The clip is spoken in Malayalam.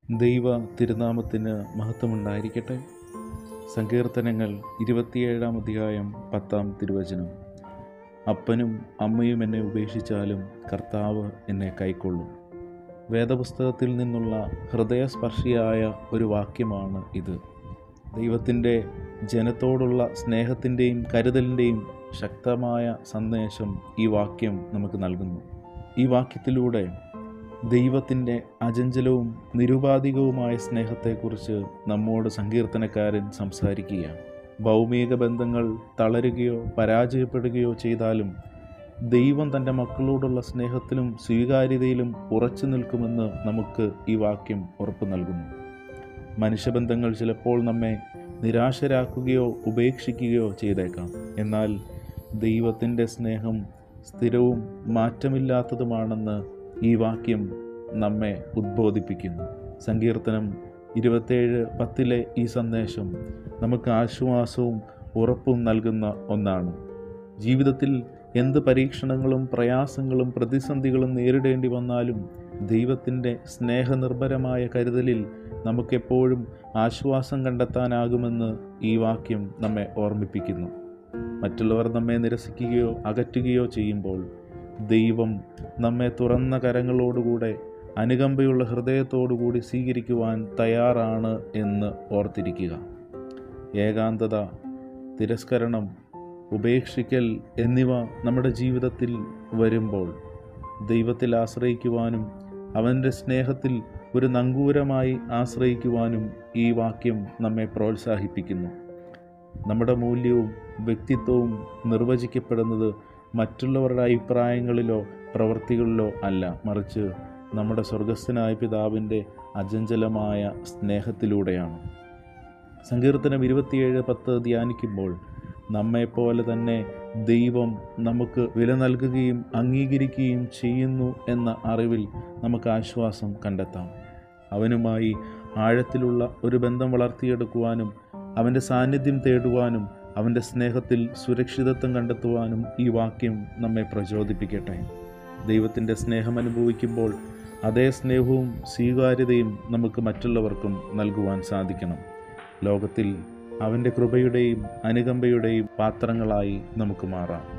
ദൈവ തിരുനാമത്തിന് മഹത്വമുണ്ടായിരിക്കട്ടെ സങ്കീർത്തനങ്ങൾ ഇരുപത്തിയേഴാം അധ്യായം പത്താം തിരുവചനം അപ്പനും അമ്മയും എന്നെ ഉപേക്ഷിച്ചാലും കർത്താവ് എന്നെ കൈക്കൊള്ളും വേദപുസ്തകത്തിൽ നിന്നുള്ള ഹൃദയസ്പർശിയായ ഒരു വാക്യമാണ് ഇത് ദൈവത്തിൻ്റെ ജനത്തോടുള്ള സ്നേഹത്തിൻ്റെയും കരുതലിൻ്റെയും ശക്തമായ സന്ദേശം ഈ വാക്യം നമുക്ക് നൽകുന്നു ഈ വാക്യത്തിലൂടെ ദൈവത്തിൻ്റെ അചഞ്ചലവും നിരുപാധികവുമായ സ്നേഹത്തെക്കുറിച്ച് നമ്മോട് സങ്കീർത്തനക്കാരൻ സംസാരിക്കുകയാണ് ഭൗമിക ബന്ധങ്ങൾ തളരുകയോ പരാജയപ്പെടുകയോ ചെയ്താലും ദൈവം തൻ്റെ മക്കളോടുള്ള സ്നേഹത്തിലും സ്വീകാര്യതയിലും ഉറച്ചു നിൽക്കുമെന്ന് നമുക്ക് ഈ വാക്യം ഉറപ്പു നൽകുന്നു മനുഷ്യബന്ധങ്ങൾ ചിലപ്പോൾ നമ്മെ നിരാശരാക്കുകയോ ഉപേക്ഷിക്കുകയോ ചെയ്തേക്കാം എന്നാൽ ദൈവത്തിൻ്റെ സ്നേഹം സ്ഥിരവും മാറ്റമില്ലാത്തതുമാണെന്ന് ഈ വാക്യം നമ്മെ ഉദ്ബോധിപ്പിക്കുന്നു സങ്കീർത്തനം ഇരുപത്തേഴ് പത്തിലെ ഈ സന്ദേശം നമുക്ക് ആശ്വാസവും ഉറപ്പും നൽകുന്ന ഒന്നാണ് ജീവിതത്തിൽ എന്ത് പരീക്ഷണങ്ങളും പ്രയാസങ്ങളും പ്രതിസന്ധികളും നേരിടേണ്ടി വന്നാലും ദൈവത്തിൻ്റെ സ്നേഹനിർഭരമായ കരുതലിൽ നമുക്കെപ്പോഴും ആശ്വാസം കണ്ടെത്താനാകുമെന്ന് ഈ വാക്യം നമ്മെ ഓർമ്മിപ്പിക്കുന്നു മറ്റുള്ളവർ നമ്മെ നിരസിക്കുകയോ അകറ്റുകയോ ചെയ്യുമ്പോൾ ദൈവം നമ്മെ തുറന്ന കരങ്ങളോടുകൂടെ അനുകമ്പയുള്ള ഹൃദയത്തോടുകൂടി സ്വീകരിക്കുവാൻ തയ്യാറാണ് എന്ന് ഓർത്തിരിക്കുക ഏകാന്തത തിരസ്കരണം ഉപേക്ഷിക്കൽ എന്നിവ നമ്മുടെ ജീവിതത്തിൽ വരുമ്പോൾ ദൈവത്തിൽ ആശ്രയിക്കുവാനും അവൻ്റെ സ്നേഹത്തിൽ ഒരു നങ്കൂരമായി ആശ്രയിക്കുവാനും ഈ വാക്യം നമ്മെ പ്രോത്സാഹിപ്പിക്കുന്നു നമ്മുടെ മൂല്യവും വ്യക്തിത്വവും നിർവചിക്കപ്പെടുന്നത് മറ്റുള്ളവരുടെ അഭിപ്രായങ്ങളിലോ പ്രവൃത്തികളിലോ അല്ല മറിച്ച് നമ്മുടെ സ്വർഗസ്ഥനായ പിതാവിൻ്റെ അചഞ്ചലമായ സ്നേഹത്തിലൂടെയാണ് സങ്കീർത്തനം ഇരുപത്തിയേഴ് പത്ത് ധ്യാനിക്കുമ്പോൾ നമ്മെപ്പോലെ തന്നെ ദൈവം നമുക്ക് വില നൽകുകയും അംഗീകരിക്കുകയും ചെയ്യുന്നു എന്ന അറിവിൽ നമുക്ക് ആശ്വാസം കണ്ടെത്താം അവനുമായി ആഴത്തിലുള്ള ഒരു ബന്ധം വളർത്തിയെടുക്കുവാനും അവൻ്റെ സാന്നിധ്യം തേടുവാനും അവൻ്റെ സ്നേഹത്തിൽ സുരക്ഷിതത്വം കണ്ടെത്തുവാനും ഈ വാക്യം നമ്മെ പ്രചോദിപ്പിക്കട്ടെ ദൈവത്തിൻ്റെ സ്നേഹം അനുഭവിക്കുമ്പോൾ അതേ സ്നേഹവും സ്വീകാര്യതയും നമുക്ക് മറ്റുള്ളവർക്കും നൽകുവാൻ സാധിക്കണം ലോകത്തിൽ അവൻ്റെ കൃപയുടെയും അനുകമ്പയുടെയും പാത്രങ്ങളായി നമുക്ക് മാറാം